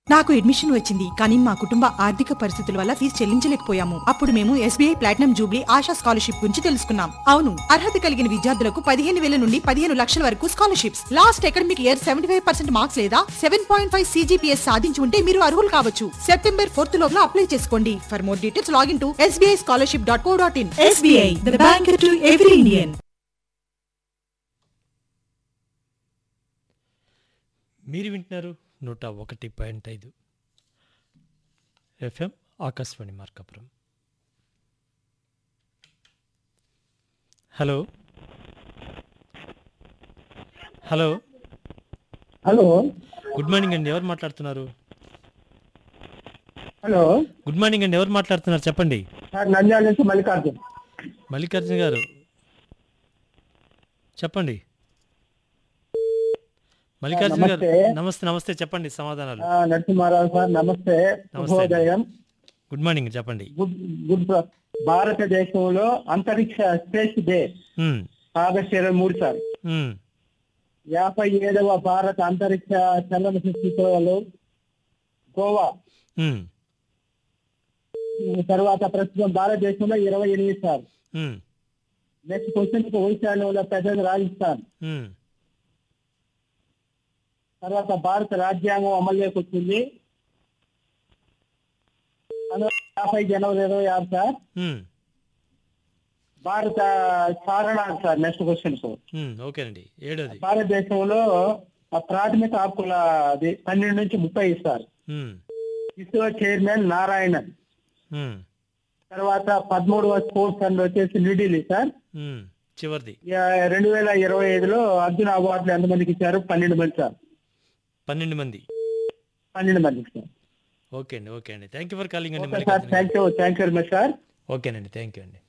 నాకు అడ్మిషన్ వచ్చింది కానీ మా కుటుంబ ఆర్థిక పరిస్థితుల వల్ల ఫీజు చెల్లించలేకపోయాము అప్పుడు మేము SBI platinum jubilee Asha scholarship గురించి తెలుసుకున్నాం అవును అర్హత కలిగిన విద్యార్థులకు పదిహేను వేల నుండి పదిహేను లక్షల వరకు scholarships last academic year seventy five percent marks లేదా సెవెన్ పాయింట్ ఫైవ్ సీజీపీఎస్ సాధించి ఉంటే మీరు అర్హులు కావచ్చు సెప్టెంబర్ ఫోర్త్ లోపల అప్లై చేసుకోండి for more details login to SBI scholarship dot co dot in SBI the bank to every Indian మీరు వింటున్నారు నూట ఒకటి పాయింట్ ఐదు FM Akashvani Markapuram hello hello hello good morning అండి ఎవరు మాట్లాడుతున్నారు హలో గుడ్ మార్నింగ్ అండి ఎవరు మాట్లాడుతున్నారు చెప్పండి సార్ నంద్యాల నుంచి మల్లికార్జున్ మల్లికార్జున గారు చెప్పండి మల్లికార్జున గారు నమస్తే. నమస్తే నమస్తే చెప్పండి సమాధానాలు ఆ, నరసింహారావు సార్ నమస్తే నమస్తే. శుభోదయం గుడ్ మార్నింగ్ చెప్పండి గుడ్ గుడ్ ప్ర- భారతదేశంలో అంతరిక్ష స్పేస్ డే ఉమ్, ఆగస్టు ఇరవై మూడు సార్ ఉమ్, యాభై ఏడవ భారత అంతరిక్ష చలనచిత్రాలు గోవా ఉమ్, తర్వాత ప్రస్తుతం భారతదేశంలో ఇరవై ఎనిమిది సార్ ఉమ్, నెక్స్ట్ క్వశ్చన్ ఈశాన్యంలో పెద్దది రాజస్థాన్ ఉమ్. తర్వాత భారత రాజ్యాంగం అమల్లోకి వచ్చింది పంతొమ్మిది వందల యాభై జనవరి ఇరవై ఆరు సార్ ఉమ్, భారత చారణ సార్ నెక్స్ట్ క్వశ్చన్ ఉమ్, ఓకేనండి ఏడోది భారతదేశంలో ఆ ప్రాథమిక హక్కుల అది పన్నెండు నుంచి ముప్పై ఇస్తారు ఉమ్, ఇస్రో చైర్మన్ నారాయణన్ ఉమ్, తర్వాత పదమూడవ స్పోర్ట్స్ అండ్ వచ్చేసి న్యూఢిల్లీ సార్ ఉమ్, చివరిది ఇక రెండు వేల ఇరవై ఐదులో అర్జున అవార్డులు ఎంతమందికి ఇచ్చారు పన్నెండు మంది సార్ పన్నెండు మంది పన్నెండు మందికి సార్ ఓకే అండి ఓకే అండి థ్యాంక్ యూ ఫర్ కాలింగ్ అండి ఓకే సార్ మల్లికార్జున గారు. Thank you thank you very much sir ఓకేనండి థ్యాంక్ యూ అండి